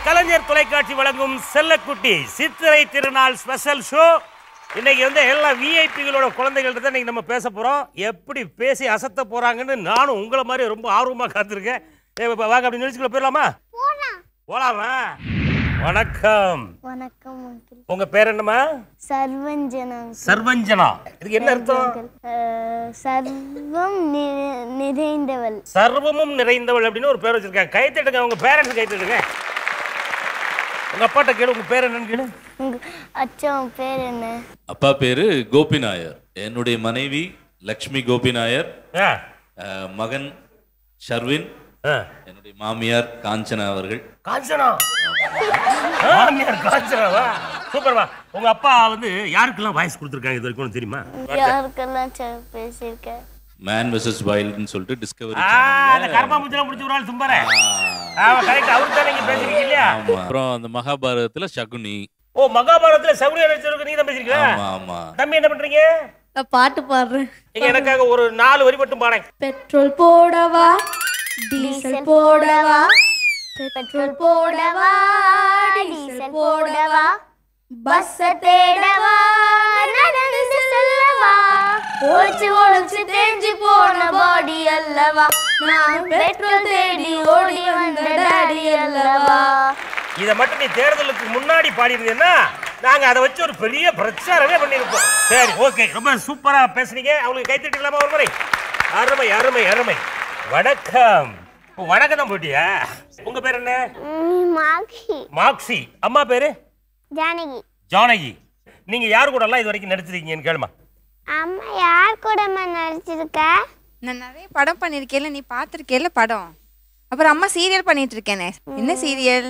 கலைஞர் தொலைக்காட்சி வழங்கும் செல்லக்குட்டி சித்திரை திருநாள் ஸ்பெஷல் ஷோ இன்னைக்கு வந்து எல்லா விஐபிகளோட குழந்தைகள்ட்ட தான் இன்னைக்கு நம்ம பேச போறோம் எப்படி பேசி அசத்த போறாங்கன்னு நானும் உங்களை மாதிரி ரொம்ப ஆர்வமா காத்திருக்கேன் ஏ, இப்ப வாங்க அப்படி நிகழ்ச்சிக்குள்ள போயிடலாமா போலாமா வணக்கம் வணக்கம் அங்கிள் உங்க பேர் என்னம்மா சர்வஞ்சனா சர்வஞ்சனா இதுக்கு என்ன அர்த்தம் அஹ், சர்வம் நி- நிறைந்தவள் சர்வமும் நிறைந்தவள் அப்படின்னு ஒரு பேர் வச்சிருக்காங்க கை தட்டுங்க உங்க பேரண்ட்ஸ் கை தட்டுங்க உங்க அப்பாட்ட கேளு உங்க பேர் என்னன்னு கேளு உங்க அச்சா உன் பேர் என்ன அப்பா பேரு கோபி நாயர் என்னுடைய மனைவி லக்ஷ்மி கோபி நாயர் ஆ அஹ், மகன் ஷர்வின் ஆ என்னுடைய மாமியார் காஞ்சனா அவர்கள் காஞ்சனா மாமியார் காஞ்சனாவா சூப்பர்வா உங்க அப்பா வந்து யாருக்கெல்லாம் வாய்ஸ் கொடுத்துருக்காங்க இது வரைக்கும் உனக்கு தெரியுமா யாருக்கெல்லாம் ச- பேசியிருக்க மேன் வெர்சஸ் வைல்டுன்னு சொல்லிட்டு டிஸ்கவரி ஆ, அந்த கரப்பா முச்சலாம் முடிச்ச ஒரு ஆள் தும்பற ஆமா கரெக்ட் அவர் தான் நீங்க பேசுறீங்க இல்லையா ஆமா அப்புறம் அந்த மகாபாரதத்துல சகுனி ஓ மகாபாரதத்துல சௌரிய நடிச்சவருக்கு நீங்க தான் பேசுறீங்களா ஆமா ஆமா தம்பி என்ன பண்றீங்க நான் பாட்டு பாடுறேன் நீங்க எனக்காக ஒரு நாலு வரி மட்டும் பாடேன் பெட்ரோல் போடவா டீசல் போடவா பெட்ரோல் போடவா டீசல் போடவா பஸ் தேடவா நடந்து செல்லவா ஒழிச்சு ஒழிச்சு தேஞ்சு போன பாடி அல்லவா நான் பெட்ரோல் தேடி ஓடி வந்த டாடி அல்லவா இதை மட்டும் நீ தேர்தலுக்கு முன்னாடி பாடியிருந்தீங்கன்னா நாங்க அதை வச்சு ஒரு பெரிய பிரச்சாரமே பண்ணியிருப்போம் சரி ஓகே ரொம்ப சூப்பரா பேசுனீங்க அவங்களுக்கு கைத்தட்டிக்கலாமா ஒரு முறை அருமை அருமை அருமை வணக்கம் ஓ, வணக்கம் தான் போட்டியா உங்க பேர் என்ன மாகி மாக்ஸி அம்மா பேரு ஜானகி ஜானகி நீங்க யார் கூட எல்லாம் இது வரைக்கும் நடிச்சிருக்கீங்கன்னு கேளுமா அம்மா யார் கூடமா நடிச்சிருக்க நான் நிறைய படம் பண்ணியிருக்கேன்ல நீ பார்த்துருக்கேல படம் அப்புறம் அம்மா சீரியல் பண்ணிட்டு இருக்கேனே என்ன சீரியல்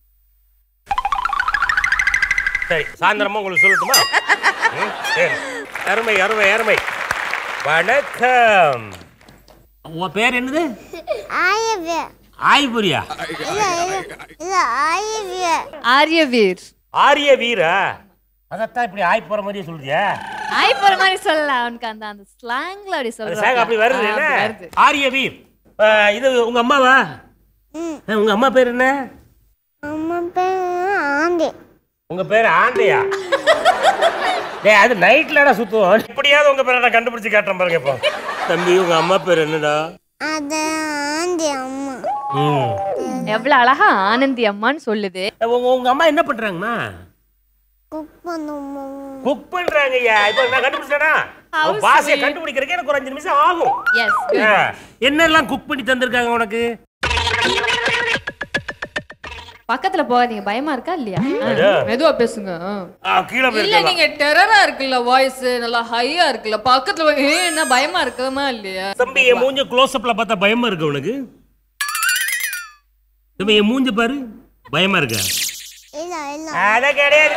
சரி சாயந்தரமா உங்களுக்கு சொல்லட்டுமா ம், சரி அருமை அருமை அருமை வணக்கம் உன் பேர் என்னது ஆயவ்ய ஆய்புரியா இல்ல இல்ல இல்ல ஆயவ்ய ஆரியவீர் ஆரிய வீரா அதைத்தான் இப்படி ஆய் போற மாதிரியே சொல்றியா ஆய் போற மாதிரி சொல்லலாம் அவனுக்கு அந்த அந்த ஸ்லாங்ல அப்படி அந்த சொல்றாங்க சாங் அப்படி வருது ஆ, என்ன அப்படி வருது ஆரிய வீர் ஆ, இது உங்க அம்மாவா ஆ, உங்க அம்மா பேர் என்ன அம்மா பேர் ஆண்டி உங்க பேர் ஆந்தையா டேய் அது நைட்லடா சுத்துவோம் இப்படியாவது உங்க பேரை நான் கண்டுபிடிச்சு காட்டுறேன் பாருங்க இப்போ தம்பி உங்க அம்மா பேர் என்னடா அது ஆண்டி அம்மா ம் எவ்வளவு அழகா ஆனந்தி அம்மான்னு சொல்லுது உங்க உங்க அம்மா என்ன பண்றாங்கம்மா குக் பண்ணுமா குக் பண்றாங்க ஐயா இப்போ நான் கண்டுபிடிச்சேனா உன் பாசையை கண்டுபிடிக்கிறதுக்கு எனக்கு ஒரு அஞ்சு நிமிஷம் ஆகும் எஸ் ஆ, என்னெல்லாம் குக் பண்ணி தந்திருக்காங்க உனக்கு பக்கத்துல போகாதீங்க பயமா இருக்கா இல்லையா ஐயா. மெதுவா பேசுங்க ஆ. ஆ, கீழே இல்ல போயிருக்கலாம் நீங்க டெரரா இருக்குல்ல வாய்ஸ் நல்லா ஹையா இருக்குல்ல பக்கத்துல போய், ஏய், என்ன பயமா இருக்குமா இல்லையா தம்பி என் மூஞ்ச க்ளோஸ் அப்ல பார்த்தா பயமா இருக்கு உனக்கு தம்பி என் மூஞ்ச பாரு பயமா இருக்கா இல்ல இல்ல அத கிடையாது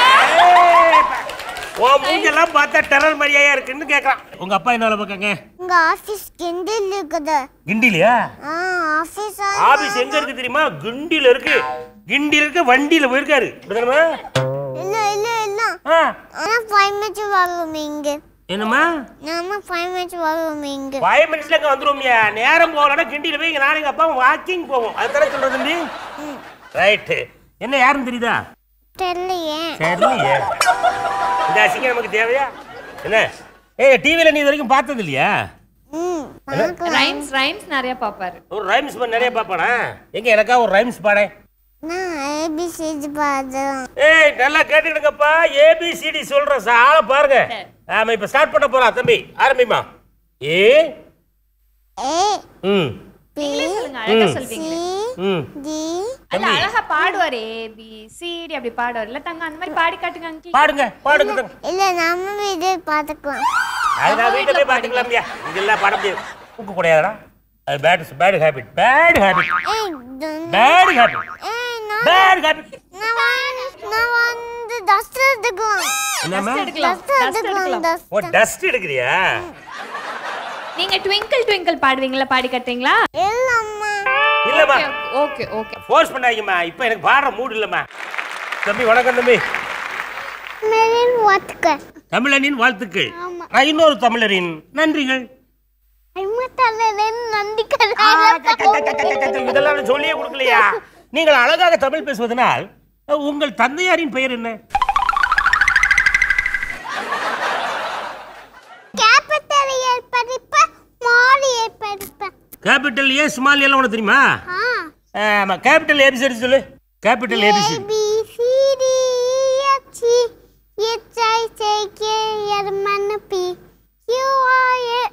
உன் மூஞ்செல்லாம் பார்த்தா டெரர் மாதிரியா இருக்குன்னு கேக்குறான் உங்க அப்பா என்ன வேலை பார்க்காங்க உங்க ஆபீஸ் கிண்டில் இருக்குது கிண்டிலையா ஆ ஆபீஸ் ஆபீஸ் எங்க இருக்கு தெரியுமா கிண்டில இருக்கு கிண்டில இருக்கு வண்டியில போயிருக்காரு இப்படிதானம்மா? இல்ல இல்ல இல்ல ஆ ஆனா ஃபைவ் மினிட்ஸ் வரும் இங்க என்னம்மா நாம ஃபைவ் மினிட்ஸ் வரும் இங்க ஃபைவ் மினிட்ஸ்ல இங்க வந்துருவோம்யா நேரம் போகலன்னா கிண்டியில போய் இங்க நானும் எங்க அப்பா வாக்கிங் போவோம் அதுதானே சொல்றது தம்பி ரைட்டு என்ன யாருன்னு தெரியுதா தெரியலையே சரியே இந்த அசிங்கம் நமக்கு தேவையா என்ன ஏய் டிவில நீ இது வரைக்கும் பார்த்தது இல்லையா ம் பார்க்கலாம் ரைம்ஸ் ரைம்ஸ் நிறைய பாப்பாரு ஒரு ரைம்ஸ் நிறைய பார்ப்பானா எங்க எனக்கா ஒரு ரைம்ஸ் பாடேன் நான் ஏபிசிடி பார்த்தேன் ஏய் நல்லா கேட்டுக்கிடுங்கப்பா ஏபிசிடி சொல்றேன் சார் ஆளை பாருங்க ஆமா இப்ப ஸ்டார்ட் பண்ண போறா தம்பி ஆரம்பிமா ஏ ஏ ம் பி சொல்லுங்க அழகா சொல்வீங்க சி ம் டி அல்ல அழகா பாடுவாரு ஏ பி சி டி அப்படி பாடுவார் இல்ல தங்க அந்த மாதிரி பாடி காட்டுங்க அங்கிள் பாடுங்க பாடுங்க தங்க. இல்ல நம்ம வீடு பார்த்துக்கலாம் அது நான் வீட்டில் போய் பாத்துக்கலாம்யா இதெல்லாம் பாட முடியாது தூக்க கூடாதுடா அது bad bad habit bad habit ஏய் don't- பேட் ஹேபிட் ஏய் நான் பேட் ஹேபிட் நான் வந்து- நான் வந்து டஸ்ட் எடுத்துக்கலாம் என்னம்மா எடுக்கலாம் டஸ்ட் எடுத்துக்கலாம் டஸ்ட் ஓ டஸ்ட் எடுக்கிறியா நீங்க ட்விங்கிள் ட்விங்கிள் பாடுவீங்களா பாடி காட்டுறீங்களா இல்ல அம்மா இல்லம்மா ஓகே ஓகே ஃபோர்ஸ் பண்ணாதீங்கம்மா இப்போ எனக்கு பாடுற மூடு இல்லைம்மா தம்பி வணக்கம் தம்பி மேலின் வாத்துக்க தமிழனின் வாழ்த்துக்கள் ஆமா. நான் இன்னொரு தமிழரின் நன்றிகள் அம்மா தலையில நந்தி ஆ, க, க, க, க, க, க, க, இதெல்லாம் நான் சொல்லியே கொடுக்கலையா நீங்கள் அழகாக தமிழ் பேசுவதனால் அஹ், உங்கள் தந்தையாரின் பெயர் என்ன கேபிட்டல் ஏற்படிப்பேன் மாறி ஏற்படிப்பேன் கேபிட்டல் ஏ ஸ்மால் எல்லாம் உனக்கு தெரியுமா ஆ ஆமா கேபிட்டல் ஏபிசிடி சொல்லு capital A A B C D B C D E F G H I J K L M N P Q R A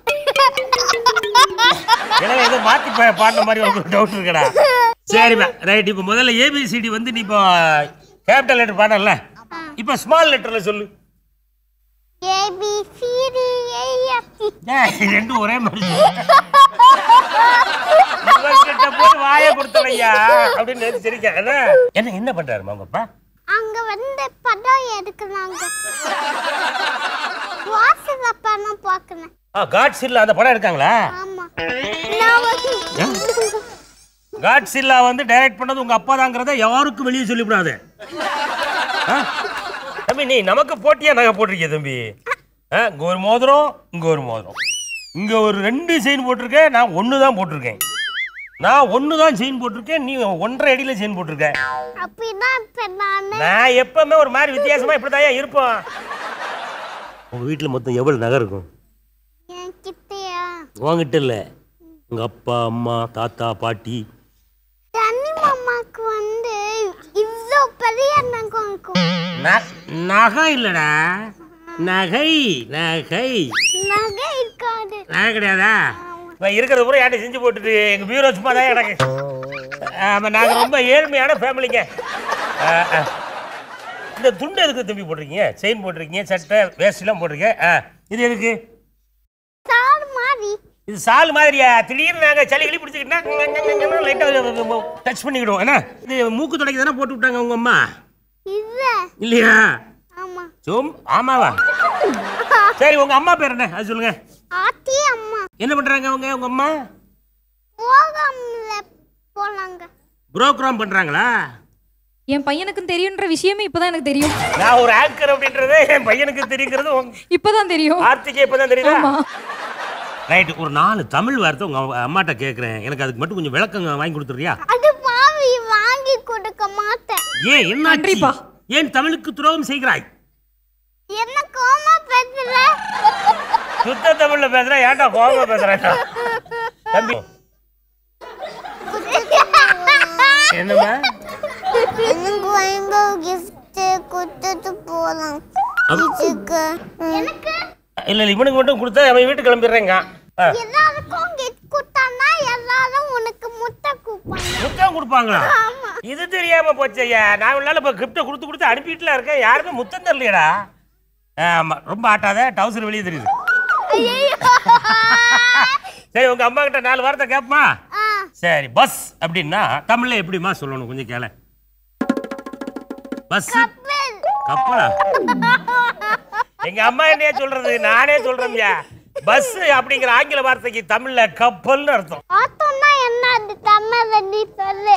எனவே ஏதோ மாத்தி பா- பாடின மாதிரி உங்களுக்கு டவுட் இருக்கடா சரிம்மா ரைட் இப்போ முதல்ல ஏபிசிடி வந்து நீ இப்போ கேபிட்டல் லெட்டர் பாடல இப்போ ஸ்மால் லெட்டர்ல சொல்லு A B C D E F G ஏய், இது ரெண்டும் ஒரே மாதிரி இவர்கிட்ட போய் வாயை கொடுத்தலையா அப்படின்னு நினைச்சு சிரிக்க என்ன என்ன என்ன பண்றாருமா உங்க அப்பா அங்க வந்து படம் எடுக்கிறாங்க வாசல படம் பார்க்கணும் ஆ காட்ஸில்லா அந்த படம் எடுக்காங்களா ஆமா நான் வந்து காட்ஸில்லா வந்து டைரக்ட் பண்ணது உங்க அப்பா தாங்கிறத யாருக்கும் வெளியே சொல்லிவிடாது ஆ? தம்பி நீ நமக்கு போட்டியா நகை போட்டிருக்கிய தம்பி ஆ, இங்க ஒரு மோதிரம் இங்க ஒரு மோதிரம் இங்க ஒரு ரெண்டு செயின் போட்டிருக்கேன் நான் ஒன்று தான் போட்டிருக்கேன் நான் ஒன்று தான் செயின் போட்டிருக்கேன் நீ ஒன்றரை அடியில செயின் போட்டிருக்க அப்படிதான் இப்ப நானு நான் எப்பவுமே ஒரு மாதிரி வித்தியாசமா இப்படிதான் இருப்போம் உங்க வீட்டுல மொத்தம் எவ்வளவு நகை இருக்கும் என் கிட்டயா உங்ககிட்ட இல்ல உங்க அப்பா அம்மா தாத்தா பாட்டி தண்ணி மாமாக்கு வந்து இவ்வளோ பெரிய நகம் இருக்கும் ந- நகை இல்லடா நகை நகை நகை இருக்காது நகை கிடையாதா இப்போ இருக்கிறத பூரா யார்ட்ட செஞ்சு போட்டுட்டு எங்க பியூரோ சும்மா தான் எனக்கு ஆமாம் நாங்கள் ரொம்ப ஏழ்மையான ஃபேமிலிங்க ஆ, ஆ. இந்த துண்டு எதுக்கு தம்பி போட்டிருக்கீங்க செயின் போட்டிருக்கீங்க சட்டை வேஸ்ட்லாம் போட்டிருக்கீங்க ஆ இது எதுக்கு சார் மாதிரி இது சால் மாதிரியா திடீர்னு நாங்கள் சளி கிளி பிடிச்சிக்கிட்டா லைட்டாக டச் பண்ணிக்கிடுவோம் என்ன இது மூக்கு துடைக்க தானே போட்டு விட்டாங்க உங்க அம்மா இல்ல இல்லையா ஆமா சும் ஆமாவா சரி உங்க அம்மா பேர் என்ன அது சொல்லுங்க ஆத்தி அம்மா என்ன பண்றாங்க அவங்க உங்க அம்மா போகாமல போனாங்க புரோக்ராம் பண்றாங்களா என் பையனுக்கும் தெரியுன்ற விஷயமே இப்பதான் எனக்கு தெரியும் நான் ஒரு ஆங்கர் அப்படின்றது என் பையனுக்கு தெரியுங்கிறது உங்க இப்பதான் தெரியும் ஆர்த்திக்கு இப்பதான் தெரியுதா ஆமா ரைட் ஒரு நாலு தமிழ் வார்த்தை உங்க அம்மா- அம்மாட்ட கேட்குறேன் எனக்கு அதுக்கு மட்டும் கொஞ்சம் விளக்கம் வாங்கி கொடுத்துறியா அது பாவி வாங்கி கொடுக்க மாட்டேன் ஏன் என்ன நன்றிப்பா. ஏன் தமிழுக்கு துரோகம் செய்கிறாய் என்ன கோமா பேசுற சுத்த தமிழ்ல பேசுறேன் ஏன்டா கோபமா பேசுறேன் தம்பி என்னம்மா எனக்கு எங்க கிஃப்ட் கொடுத்துட்டு போலாம் இதுக்கு எனக்கு இல்ல இல்ல இவனுக்கு மட்டும் கொடுத்தா அவன் வீட்டுக்கு கிளம்பிடுறேங்க ஆ. எல்லாருக்கும் கிஃப்ட் கொடுத்தானா எல்லாரும் உனக்கு முட்டை கூப்பாங்க முத்தம் கொடுப்பாங்களா இது தெரியாம போச்சு ஐயா நான் இவ்வளவு நாள் இப்போ கிஃப்ட்டை கொடுத்து கொடுத்து அனுப்பிட்டுல இருக்கேன் யாருமே முத்தம் தரலையடா ஆமா ரொம்ப ஆட்டாத டவுசர் வெளியே தெரியுது சரி உங்க அம்மா கிட்ட நாலு வார்த்தை கேட்பமா ஆ சரி பஸ் அப்படின்னா தமிழ்ல எப்படிமா சொல்லணும் கொஞ்சம் கேள பஸ் கப்பல் கப்பலா எங்க அம்மா என்னைய சொல்றது நானே சொல்றேன்யா பஸ் அப்படிங்கிற ஆங்கில வார்த்தைக்கு தமிழ்ல கப்பல்னு அர்த்தம் ஆட்டோன்னா என்ன அது தமிழ்ல நீ சொல்லு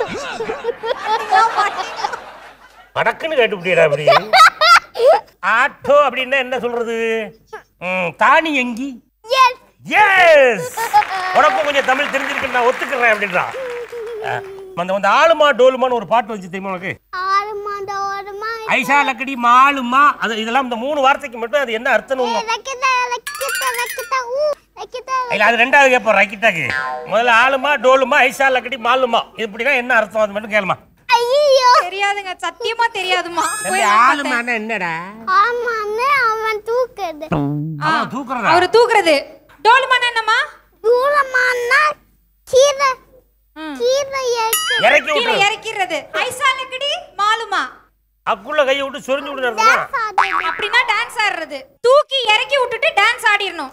படக்குன்னு கேட்டுவிட்டியடா அப்படி ஆட்டோ அப்படின்னா என்ன சொல்றது ம், தானி எங்கி எஸ் எஸ் உனக்கும் கொஞ்சம் தமிழ் தெரிஞ்சிருக்கு நான் ஒத்துக்கிறேன் அப்படின்றான் அஹ், அந்த அந்த ஆளுமா டோலுமான்னு ஒரு பாட்டு வச்சு தெரியுமா உனக்கு ஆறு மாதம் ஒரு மாதம் ஐஷா லக்கடி மாலுமா அது இதெல்லாம் இந்த மூணு வார்த்தைக்கு மட்டும் அது என்ன அர்த்தம் ரக்கிட்ட ரக்கிட்ட ரக்கிட்ட ஊ ரக்கிட்ட இல்ல அது ரெண்டாவது கேட்போம் ரைக்கிட்டாக்கு முதல்ல ஆளுமா டோலுமா ஐஷா லக்கடி மாலுமா இப்படின்னா என்ன அர்த்தம் அது மட்டும் கேளுமா ஐயோ தெரியாதுங்க சத்தியமா தெரியாதுமா தம்பி, ஆளுமான்னா என்னடா ஆமான்னு அவன் தூக்குது அவன் தூக்குறதா அவரு தூக்குறது டோல்மான என்னம்மா தூரமானா கீரை ம். கீரை இருக்கு இறக்கி கீழே விட்டு இறக்கிறது ஐசா லக்கடி மாலுமா அக்குள்ள கையை விட்டு சொரிஞ்சு விட்டு நடந்தா அப்படின்னா டான்ஸ் ஆடுறது தூக்கி இறக்கி விட்டுட்டு டான்ஸ் ஆடிடணும்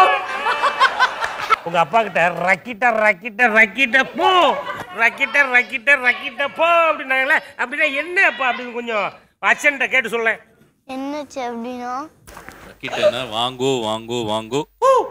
உங்க அப்பா கிட்ட ரக்கிட்ட ரக்கிட்ட ரக்கிட்ட போ ரக்கிட்ட ரக்கிட்ட ரக்கிட்ட போ அப்படின்னாங்களே அப்படின்னா என்ன அப்பா அப்படின்னு கொஞ்சம் அச்சன்ட்ட கேட்டு சொல்லேன் என்னச்சு அப்படின்னா கிட்டனா வாங்கோ வாங்கோ வாங்கோ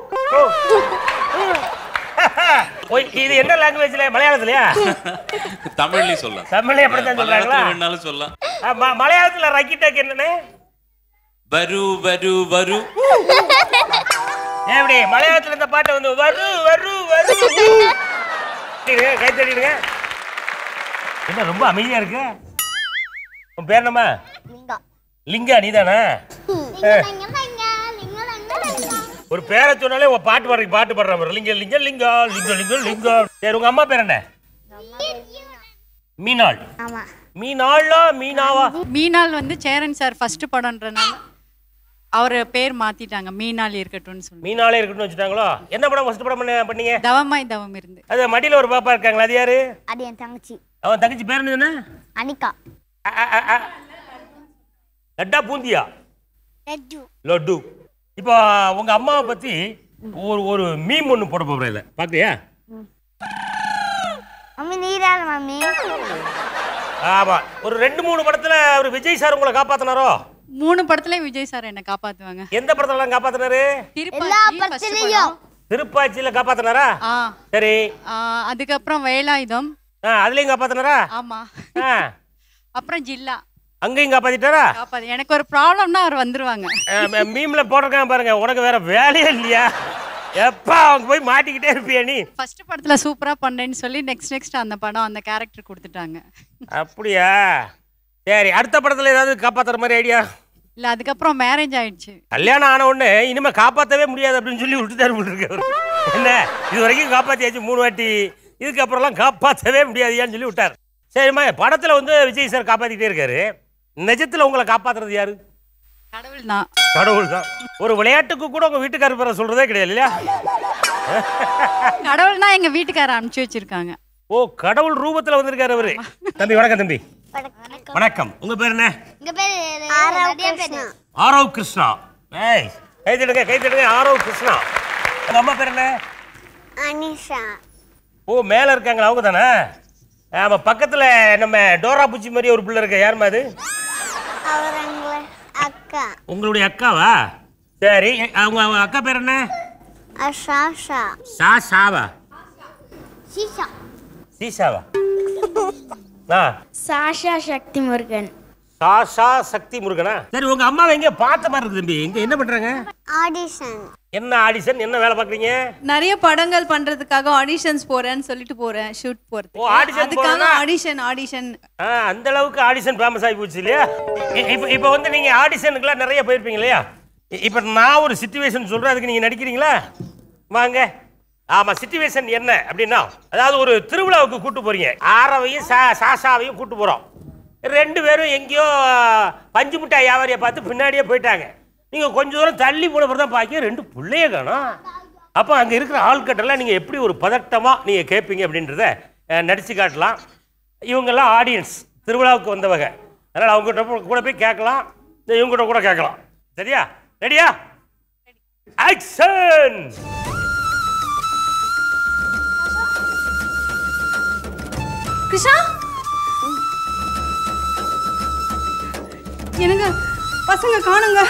ஓய், இது என்ன லாங்குவேஜ்ல மலையாளத்துலயா தமிழ்லயும் சொல்லலாம் தமிழ்ல அப்படித்தான் சொல்றாங்களா மலையாளத்துல வேணாலும் சொல்லலாம் ஆ, ம- மலையாளத்துல ரக்கிட்டாக்கு என்னன்னு வரு வரு வரு எப்படி மலையாளத்துல இந்த பாட்டை வந்து வரு வரு வரு கை தட்டிடுங்க என்ன ரொம்ப அமைதியா இருக்கு உன் பேர் என்னம்மா லிங்கா லிங்கா நீதானே லிங்கா லிங்கா லிங்கா லிங்கா லிங்கா லிங்கா ஒரு பேரை சொன்னாலே உன் பாட்டு பாடுறீங்க பாட்டு பாடுற மாதிரி லிங்க லிங்க லிங்கா லிங்க லிங்க லிங்கா சரி உங்க அம்மா பேர் என்ன மீனாள் ஆமா மீனாளா மீனாவா மீனாள் வந்து சேரன் சார் ஃபர்ஸ்ட் படம்ன்றனால அவர் பேர் மாத்திட்டாங்க மீனாள் இருக்கட்டும்னு சொல்லி மீனாளே இருக்கணும்னு வச்சுட்டாங்களோ என்ன படம் ஃபர்ஸ்ட் படம் பண்ண பண்ணீங்க தவமாய் தவம் இருந்து அது மடியில ஒரு பாப்பா இருக்காங்களா அது யாரு அது என் தங்கச்சி அவன் தங்கச்சி பேர் என்ன அனிகா அ, அ, அ, அ. லட்டா பூந்தியா லட்டு லட்டு இப்போ உங்க அம்மாவை பத்தி ஒரு ஒரு மீம் ஒன்று போட போகிறேன் இல்லை பார்க்கலையா மம்மி நீராள் மம்மி ஆமா ஒரு ரெண்டு மூணு படத்துல அவர் விஜய் சார் உங்களை காப்பாத்தினாரோ மூணு படத்துல விஜய் சார் என்ன காப்பாத்துவாங்க எந்த படத்துலலாம் காப்பாத்தினாரு எல்லா திருப்பாச்சி first படத்துலயும் படம். திருப்பாச்சியில காப்பாத்தினாரா ஆ சரி ஆ, அதுக்கப்புறம் வேலாயுதம் ஆ அதுலயும் காப்பாத்தினாரா ஆமா ஆ அப்புறம் ஜில்லா அங்கேயும் காப்பாத்திட்டாரா காப்பாத்து எனக்கு ஒரு ப்ராப்ளம்னா அவர் வந்துருவாங்க ஆ, மீம்ல போட்டிருக்கான் பாருங்க உனக்கு வேற வேலையே இல்லையா எப்பா அவங்க போய் மாட்டிக்கிட்டே இருப்பியா நீ ஃபர்ஸ்ட் படத்துல சூப்பரா பண்ணேன்னு சொல்லி நெக்ஸ்ட் நெக்ஸ்ட் அந்த படம் அந்த கேரக்டர் கொடுத்துட்டாங்க அப்படியா சரி அடுத்த படத்துல ஏதாவது காப்பாத்துற மாதிரி ஐடியா இல்ல அதுக்கப்புறம் மேரேஜ் ஆயிடுச்சு கல்யாணம் ஆன உடனே இனிமே காப்பாத்தவே முடியாது அப்படின்னு சொல்லி விட்டுட்டாரு போல இருக்கு அவரு. என்ன இது வரைக்கும் காப்பாத்தியாச்சு மூணு வாட்டி இதுக்கப்புறம்லாம் காப்பாற்றவே முடியாதுயான்னு சொல்லி விட்டார் சரிம்மா படத்துல வந்து விஜய் சார் காப்பாத்திட்டே இருக்காரு நிஜத்துல உங்களை காப்பாத்துறது யாரு கடவுள் தான் கடவுள் தான் ஒரு விளையாட்டுக்கு கூட உங்க வீட்டுக்காரர் பேரை சொல்றதே கிடையாது இல்லையா கடவுள் தான் எங்க வீட்டுக்கார அனுப்பிச்சு வச்சிருக்காங்க ஓ கடவுள் ரூபத்துல வந்திருக்காரு அவரு தம்பி வணக்கம் தம்பி வணக்கம் உங்க பேர் என்ன இங்க பேரு ஆரவ் கிருஷ்ணா ஆரவ் கிருஷ்ணா ஏய் கை தட்டுங்க கை தட்டுங்க ஆரவ் கிருஷ்ணா உங்க அம்மா பேர் என்ன அனிஷா ஓ மேல இருக்காங்களா அவங்க தானே ஆமா பக்கத்துல நம்ம டோரா பூச்சி மாதிரி ஒரு பிள்ளை இருக்கு யாருமா அது அவர் எங்களை அக்கா உங்களுடைய அக்காவா சரி அவங்க அவங்க அக்கா பேர் என்ன அஷாஷா சா சாவா சீஷா சீசாவா ஆ சாஷா சக்தி முருகன் சாஷா சக்தி முருகனா சரி உங்க அம்மாவை எங்க பார்த்த மாதிரி இருக்கு தம்பி எங்க என்ன பண்றாங்க ஆடிஷன் என்ன ஆடிஷன் என்ன வேலை பாக்குறீங்க நிறைய படங்கள் பண்றதுக்காக ஆடிஷன்ஸ் போறேன்னு சொல்லிட்டு போறேன் ஷூட் போறது ஓ, audition அதுக்காக போறதா? ஆடிஷன் ஆடிஷன் ஆ, அந்த அளவுக்கு ஆடிஷன் ஃபேமஸ் ஆகி போச்சு இல்லையா இ- இப்போ இப்போ வந்து நீங்க ஆடிஷனுக்குலாம் நிறைய போயிருப்பீங்க இல்லையா இ- இப்போ நான் ஒரு சுச்சுவேஷன் சொல்றேன் அதுக்கு நீங்க நடிக்கிறீங்களா வாங்க ஆமா சுச்சுவேஷன் என்ன அப்படின்னா அதாவது ஒரு திருவிழாவுக்கு கூட்டு போறீங்க ஆரவையும் சா சாசாவையும் கூட்டு போறோம் ரெண்டு பேரும் எங்கேயோ பஞ்சு மிட்டாய் வியாபாரியை பார்த்து பின்னாடியே போயிட்டாங்க நீங்க கொஞ்ச தூரம் தள்ளி போன பிறகு தான் பாக்கி ரெண்டு பிள்ளைய காணோம் அப்போ அங்கே இருக்கிற ஆள்கிட்டலாம் நீங்கள் எப்படி ஒரு பதட்டமாக நீங்கள் கேட்பீங்க அப்படின்றத அஹ், நடிச்சு காட்டலாம் இவங்கெல்லாம் ஆடியன்ஸ் திருவிழாவுக்கு வந்தவங்க அதனால் அவங்ககிட்ட போ- கூட போய் கேட்கலாம் இந்த இவங்ககிட்ட கூட கேட்கலாம் சரியா ரெடியா ஆக்ஷன் கிருஷ்ணா என்னங்க பசங்க காணுங்க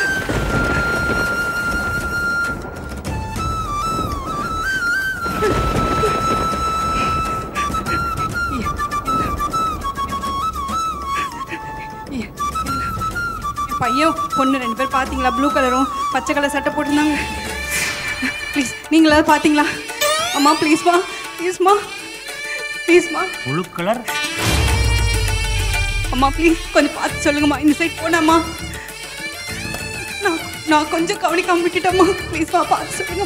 என் பையன் பொண்ணு ரெண்டு பேர் பார்த்தீங்களா ப்ளூ கலரும் பச்சை கலர் சட்டை போட்டிருந்தாங்க ப்ளீஸ் நீங்களா பார்த்தீங்களா அம்மா ப்ளீஸ்மா ப்ளீஸ்மா ப்ளீஸ்மா முழு கலர் அம்மா ப்ளீஸ் கொஞ்சம் பார்த்து சொல்லுங்கம்மா இந்த சைட் போனாம்மா நான் நான் கொஞ்சம் கவனிக்காம விட்டுட்டேம்மா ப்ளீஸ்மா பார்த்து சொல்லுங்க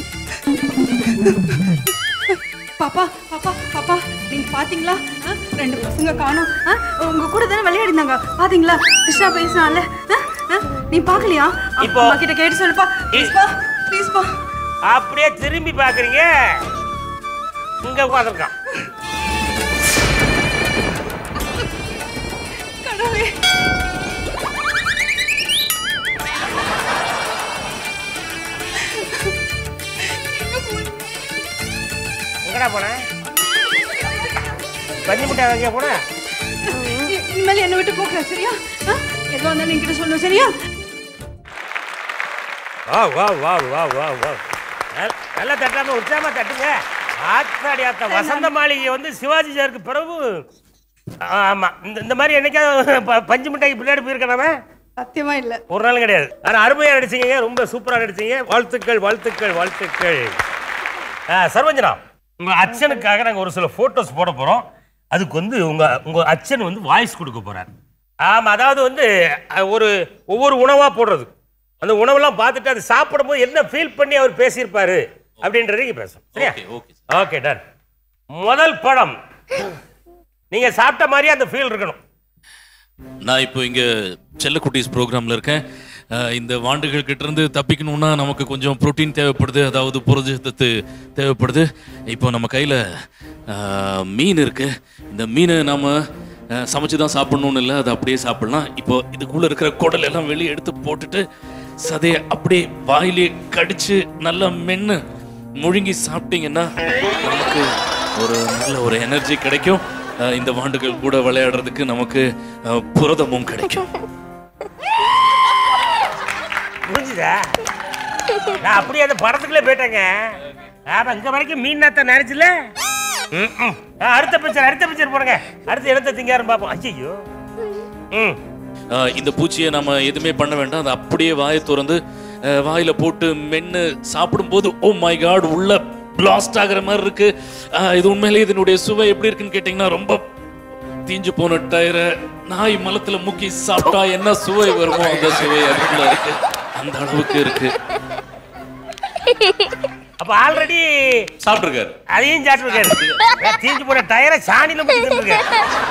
பாப்பா பாப்பா பாப்பா நீங்க பாத்தீங்களா ஆ, ரெண்டு பசங்க காணோம் ஆ, உங்க கூட தானே விளையாடினாங்க பாத்தீங்களா கிருஷ்ணா பேசினால நீ பாக்கலையா இப்போ- அம்மா கிட்ட கேட்டு சொல்லுப்பா ப்ளீஸ்பா ப்ளீஸ்பா அப்படியே திரும்பி பார்க்குறீங்க இங்கே உட்காந்துருக்கான் கடவுளே எங்கடா போன பஞ்சு மிட்டாய் வாங்கியா போன இ- இனிமேல் என்னை விட்டு போகல சரியா ஆ? எதுவா இருந்தாலும் என்கிட்ட சொல்லணும் சரியா வா வா வா வா வா வா நல்ல- நல்லா தட்டாம உற்சாகமா தட்டுங்க ஆத்தாடி ஆத்தா வசந்த மாளிகை வந்து சிவாஜி சாருக்கு பிறகு ஆமா இந்த இந்த மாதிரி என்னைக்காவது ப- பஞ்சு மிட்டாய்க்கு பின்னாடி போயிருக்கலாமே சத்தியமா இல்ல ஒரு நாள் கிடையாது ஆனா அருமையா நடிச்சீங்க ரொம்ப சூப்பரா நடிச்சீங்க வாழ்த்துக்கள் வாழ்த்துக்கள் வாழ்த்துக்கள் ஆ, சர்வஞ்சனா உங்க அச்சனுக்காக நாங்க ஒரு சில போட்டோஸ் போட போறோம் அதுக்கு வந்து உங்க உங்க அச்சன் வந்து வாய்ஸ் கொடுக்க போறார் ஆமா அதாவது வந்து அஹ், ஒரு ஒவ்வொரு உணவா போடுறது அந்த உணவெல்லாம் பார்த்துட்டு அது சாப்பிடும்போது என்ன ஃபீல் பண்ணி அவர் பேசியிருப்பாரு அப்படின்றது இங்க பேசணும் சரியா ஓகே ஓகே ஓகே டன் முதல் படம் நீங்க சாப்பிட்ட மாதிரியே அந்த ஃபீல் இருக்கணும் நான் இப்போ இங்க செல்லக்குட்டீஸ் ப்ரோக்ராம்ல இருக்கேன் அஹ் இந்த வாண்டுகள் கிட்ட இருந்து தப்பிக்கணும்னா நமக்கு கொஞ்சம் புரோட்டீன் தேவைப்படுது அதாவது புரதச்சத்து தேவைப்படுது இப்போ நம்ம கையில அஹ், மீன் இருக்கு இந்த மீனை நாம அஹ், சமைச்சு தான் சாப்பிடணும்னு இல்லை அதை அப்படியே சாப்பிடலாம் இப்போ இதுக்குள்ள இருக்கிற குடல் எல்லாம் வெளியே எடுத்து போட்டுட்டு சதையை அப்படியே வாயிலே கடிச்சு நல்லா மென்னு முழுங்கி சாப்பிட்டீங்கன்னா நமக்கு ஒரு நல்ல ஒரு எனர்ஜி கிடைக்கும் அஹ் இந்த வாண்டுகள் கூட விளையாடுறதுக்கு நமக்கு அஹ், புரதமும் கிடைக்கும் புரிஞ்சுதா நான் அப்படியே அந்த படத்துக்குள்ளே போயிட்டேங்க ஆமா இங்க வரைக்கும் மீன் நாத்த நினைச்சுல அடுத்த பிக்சர் அடுத்த பிக்சர் போடுங்க அடுத்து எடுத்த திங்காரம் பார்ப்போம் ஐயோ ம் அஹ் இந்த பூச்சியை நம்ம எதுவுமே பண்ண வேண்டாம் அதை அப்படியே வாயை திறந்து அஹ், வாயில போட்டு மென்னு சாப்பிடும்போது ஓ மை காட் உள்ள பிளாஸ்ட் ஆகுற மாதிரி இருக்கு அஹ், இது உண்மையிலேயே இதனுடைய சுவை எப்படி இருக்குன்னு கேட்டிங்கன்னா ரொம்ப தீஞ்சு போன டயரை நாய் மலத்துல முக்கி சாப்பிட்டா என்ன சுவை வருமோ அந்த சுவை அதுக்குள்ள இருக்கு அந்த அளவுக்கு இருக்கு அப்ப ஆல்ரெடி சாப்பிட்டுருக்காரு அதையும் சாப்பிட்டுருக்காரு தீஞ்சு போன டயரை சாணியில முடிச்சிருக்காரு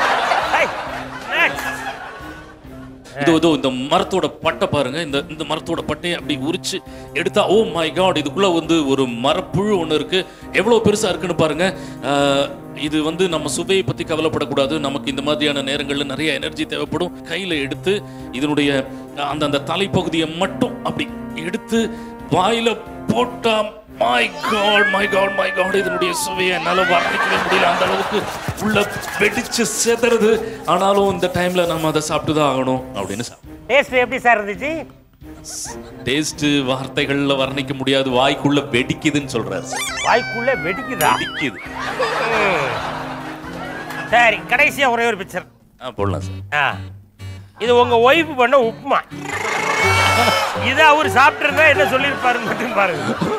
இதோ இதோ இந்த மரத்தோட பட்டை பாருங்க இந்த இந்த மரத்தோட பட்டையை அப்படி உரிச்சு எடுத்தா ஓ மை காட் இதுக்குள்ள வந்து ஒரு மரப்புழு ஒன்று இருக்கு எவ்வளவு பெருசா இருக்குன்னு பாருங்க ஆஹ், இது வந்து நம்ம சுவையை பத்தி கவலைப்படக்கூடாது நமக்கு இந்த மாதிரியான நேரங்கள்ல நிறைய எனர்ஜி தேவைப்படும் கையில எடுத்து இதனுடைய அந்த அந்த தலைப்பகுதியை மட்டும் அப்படி எடுத்து வாயில போட்டா my god my god my god இதனுடைய சுவையை என்னால வர்ணிக்கவே முடியல அந்த அளவுக்கு உள்ள வெடிச்சு செதறது ஆனாலும் இந்த டைம்ல நம்ம அதை சாப்பிட்டு தான் ஆகணும் அப்படின்னு சாப்பிட்டோம் டேஸ்ட் எப்படி சார் இருந்துச்சு டேஸ்ட் வார்த்தைகள்ல வர்ணிக்க முடியாது வாய்க்குள்ள வெடிக்குதுன்னு சொல்றாரு சார். வாய்க்குள்ள வெடிக்குதா வெடிக்குது ம். சரி கடைசியா ஒரே ஒரு பிக்சர் ஆ போடலாம் சார் ஆ இது உங்க ஒய்ஃப் பண்ண உப்புமா இதை அவர் சாப்பிட்டிருந்தா என்ன சொல்லியிருப்பாருன்னு மட்டும் பாருங்க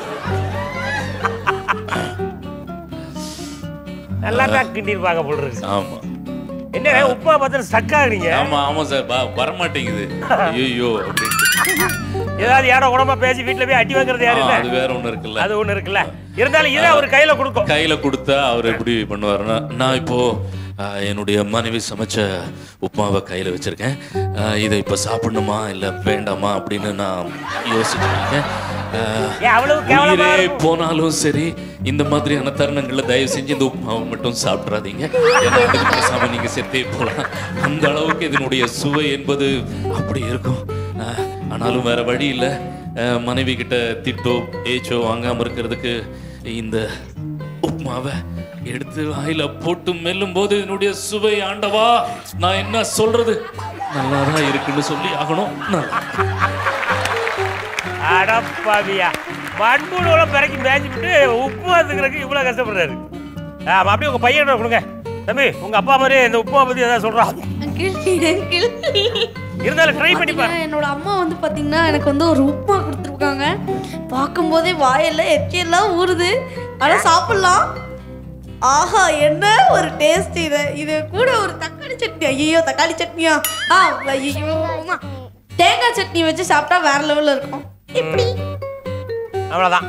நல்லா தான் கிண்டிருப்பாங்க போல இருக்கு ஆமா என்ன உப்புமா பார்த்து ஸ்டக் ஆகுறீங்க ஆமா ஆமா சார் வ- வரமாட்டேங்குது ஐயோ அப்படின்ட்டு ஏதாவது யாரோ உடம்பா பேசி வீட்டுல போய் அடி வாங்குறது யாரு ஆ, இல்ல? அது வேற ஒண்ணு இருக்குல்ல அது ஒண்ணு இருக்குல்ல இருந்தாலும் இதை அவர் கையில கொடுக்கும் கையில கொடுத்தா அவர் எப்படி பண்ணுவாருன்னா நான் இப்போ ஆ, என்னுடைய மனைவி சமைச்ச உப்புமாவை கையில வச்சிருக்கேன் ஆ, இதை இப்போ சாப்பிடணுமா இல்ல வேண்டாமா அப்படின்னு நான் யோசிக்கிறேன் ஏன் அவ்வளவு கேவலமா உயிரே இருக்கும்? போனாலும் சரி இந்த மாதிரியான தருணங்கள்ல தயவு செஞ்சு இந்த உப்புமாவை மட்டும் சாப்பிட்றாதீங்க ஏன்னா இதுக்கு பேசாம நீங்க செத்தே போலாம் அந்த அளவுக்கு இதனுடைய சுவை என்பது அப்படி இருக்கும் ஆஹ், ஆனாலும் வேற வழி இல்ல ஆஹ், மனைவி கிட்ட திட்டோ ஏச்சோ வாங்காம இருக்கிறதுக்கு இந்த உப்புமாவை எடுத்து வாயில போட்டு மெல்லும் போது இதனுடைய சுவை ஆண்டவா நான் என்ன சொல்றது நல்லாதான் இருக்குன்னு சொல்லி ஆகணும் நல்லா அடப்பாவியா மண்புழுவெல்லாம் பிறக்கி மேய்ச்சி விட்டு உப்புமா எடுத்துக்கிறதுக்கு இவ்வளவு கஷ்டப்படுறாரு ஆமா அப்படியே உங்க பையனை கொடுங்க தம்பி உங்க அப்பா மாதிரி இந்த உப்புமா பத்தி ஏதாவது சொல்றான் அங்கிள் அங்கிள் இருந்தாலும் ட்ரை பண்ணி பாரு பாத்தீங்கன்னா, என்னோட அம்மா வந்து பாத்தீங்கன்னா எனக்கு வந்து ஒரு உப்புமா கொடுத்துருக்காங்க பார்க்கும்போதே வாயெல்லாம் எச்சியெல்லாம் ஊறுது ஆனா சாப்பிடலாம் ஆஹா என்ன ஒரு டேஸ்ட் இது இது கூட ஒரு தக்காளி சட்னி ஐயோ தக்காளி சட்னியா ஆ ஐயோ அம்மா. தேங்காய் சட்னி வச்சு சாப்பிட்டா வேற லெவல்ல இருக்கும் இப்படி அவ்வளவுதான்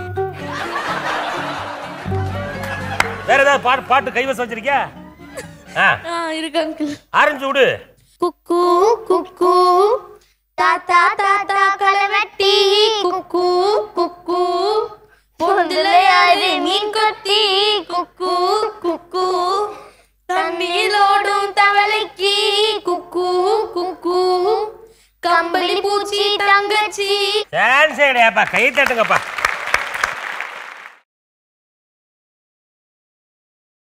வேற ஏதாவது பாட்டு பாட்டு கைவசம் வச்சிருக்கியா ஆ ஆ இருக்கு அங்கிள் ஆரஞ்சு விடு குக்கு குக்கு தாத்தா தாத்தா களவெட்டி குக்கு குக்கு பொந்துல யாரு மீன் கொத்தி குக்கு குக்கு தண்ணியில் ஓடும் தவளைக்கு குக்கு குக்கு கம்பளி பூச்சி தங்கச்சி சான்ஸே கிடையாப்பா கை தட்டுங்கப்பா